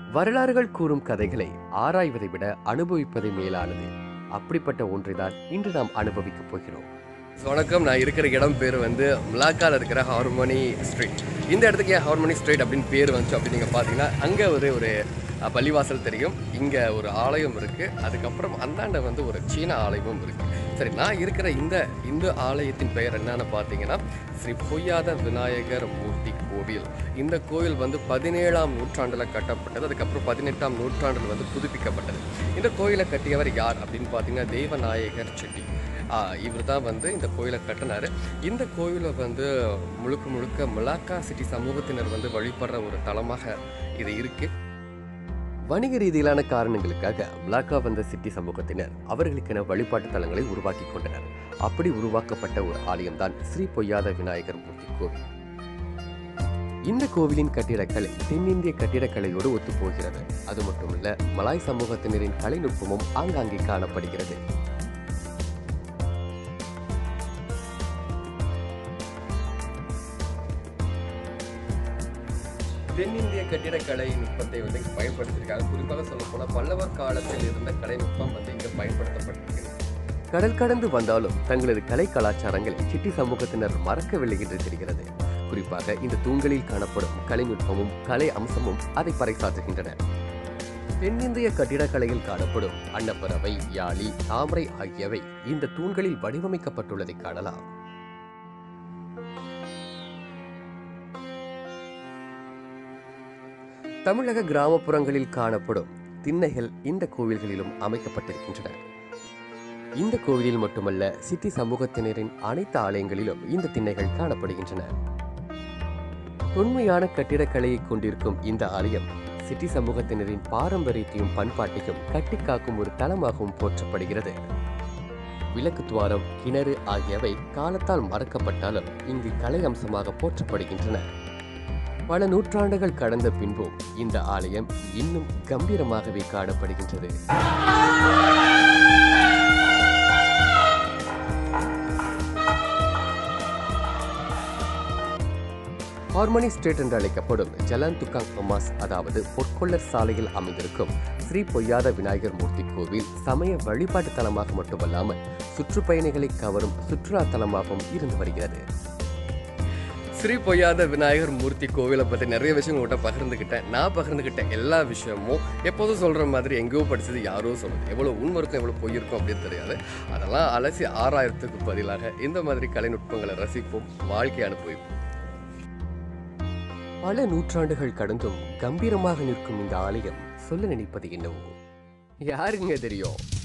வரலாறுகள் கூறும் கதைகளை ஆராய்வதை விட அனுபவிப்பதை மேலானது அப்படிப்பட்ட ஒன்றைதான் இன்று நாம் அனுபவிக்கப் போகிறோம் வணக்கம் நான் இருக்கிற இடம் பேர் வந்து மிளாக்கால இருக்கிற ஹார்மோனி ஸ்ட்ரீட் இந்த இடத்துக்கு ஏன் ஹார்மோனி ஸ்ட்ரீட் அப்படின்னு பேர் வந்துச்சு அப்படின்னு நீங்கள் பார்த்தீங்கன்னா அங்கே ஒரு ஒரு அஹ், பள்ளிவாசல் தெரியும் இங்கே ஒரு ஆலயம் இருக்குது அதுக்கப்புறம் அந்தாண்ட வந்து ஒரு சீன ஆலயமும் இருக்குது சரி நான் இருக்கிற இந்த இந்து ஆலயத்தின் பெயர் என்னன்னு பார்த்தீங்கன்னா ஸ்ரீ பொய்யாத விநாயகர் மூர்த்தி கோவில் இந்த கோவில் வந்து பதினேழாம் நூற்றாண்டில் கட்டப்பட்டது அதுக்கப்புறம் பதினெட்டாம் நூற்றாண்டில் வந்து புதுப்பிக்கப்பட்டது இந்த கோயிலை கட்டியவர் யார் அப்படின்னு பார்த்தீங்கன்னா தேவநாயகர் செட்டி இவர் தான் வந்து இந்த கோயிலை கட்டினார் இந்த கோயிலை வந்து முழுக்க முழுக்க மிளாக்கா சிட்டி சமூகத்தினர் வந்து வழிபடுற ஒரு தலமாக இது இருக்குது வணிக ரீதியிலான காரணங்களுக்காக மிளாக்கா வந்த சிட்டி சமூகத்தினர் அவர்களுக்கென வழிபாட்டு தலங்களை உருவாக்கி கொண்டனர் அப்படி உருவாக்கப்பட்ட ஒரு ஆலயம்தான் ஸ்ரீ பொய்யாத விநாயகர் மூர்த்தி கோவில் இந்த கோவிலின் கட்டிடக்கலை தென்னிந்திய கட்டிடக்கலையோடு ஒத்துப்போகிறது அது மட்டுமல்ல மலாய் சமூகத்தினரின் கலைநுட்பமும் ஆங்காங்கே காணப்படுகிறது தென்னிந்திய கட்டிடக்கலை நுட்பத்தை வந்து இங்க பயன்படுத்தியிருக்காங்க குறிப்பாக சொல்லப்போனால் பல்லவர் காலத்தில் இருந்த கலைநுட்பம் வந்து இங்கே பயன்படுத்தப்பட்டிருக்கிறது கடல் கடந்து வந்தாலும் தங்களது கலை கலாச்சாரங்களை சிட்டி சமூகத்தினர் மறக்கவில்லை என்று தெரிகிறது குறிப்பாக இந்த தூண்களில் காணப்படும் கலைநுட்பமும் கலை அம்சமும் அதை பறைசாற்றுகின்றன தென்னிந்திய கட்டிடக்கலையில் காணப்படும் அன்னப்பறவை யாழி தாமரை ஆகியவை இந்த தூண்களில் வடிவமைக்கப்பட்டுள்ளதை காணலாம் தமிழக கிராமப்புறங்களில் காணப்படும் திண்ணைகள் இந்த கோவில்களிலும் அமைக்கப்பட்டிருக்கின்றன இந்த கோவிலில் மட்டுமல்ல சிட்டி சமூகத்தினரின் அனைத்து ஆலயங்களிலும் இந்த திண்ணைகள் காணப்படுகின்றன தொன்மையான கட்டிடக்கலையை கொண்டிருக்கும் இந்த ஆலயம் சிட்டி சமூகத்தினரின் பாரம்பரியத்தையும் பண்பாட்டையும் கட்டிக்காக்கும் ஒரு தலமாகவும் போற்றப்படுகிறது விளக்கு துவாரம் கிணறு ஆகியவை காலத்தால் மறக்கப்பட்டாலும் இங்கு கலை அம்சமாக போற்றப்படுகின்றன பல நூற்றாண்டுகள் கடந்த பின்பும் இந்த ஆலயம் இன்னும் கம்பீரமாகவே காணப்படுகின்றது ஹார்மோனி ஸ்ட்ரீட் என்று அழைக்கப்படும் ஜலான் துக்காங் அமாஸ் அதாவது பொற்கொள்ளர் சாலையில் அமைந்திருக்கும் ஸ்ரீ பொய்யாத விநாயகர் மூர்த்தி கோவில் சமய வழிபாட்டு தலமாக மட்டுமல்லாமல் சுற்றுப்பயணிகளை கவரும் சுற்றுலா தலமாகவும் இருந்து வருகிறது ஸ்ரீ பொய்யாத விநாயகர் மூர்த்தி கோவிலை பற்றி நிறைய விஷயங்கள் உங்கள்கிட்ட பகிர்ந்துக்கிட்டேன் நான் பகிர்ந்துக்கிட்ட எல்லா விஷயமும் எப்போதும் சொல்கிற மாதிரி எங்கேயோ படிச்சது யாரோ சொல்லுது எவ்வளோ உண்மை இருக்கும் எவ்வளோ பொய் இருக்கும் அப்படின்னு தெரியாது அதெல்லாம் அலசி ஆறாயிரத்துக்கு பதிலாக இந்த மாதிரி கலைநுட்பங்களை ரசிப்போம் வாழ்க்கை அனுபவிப்போம் பல நூற்றாண்டுகள் கடந்தும் கம்பீரமாக நிற்கும் இந்த ஆலயம் சொல்ல நினைப்பது என்னவோ யாருங்க தெரியும்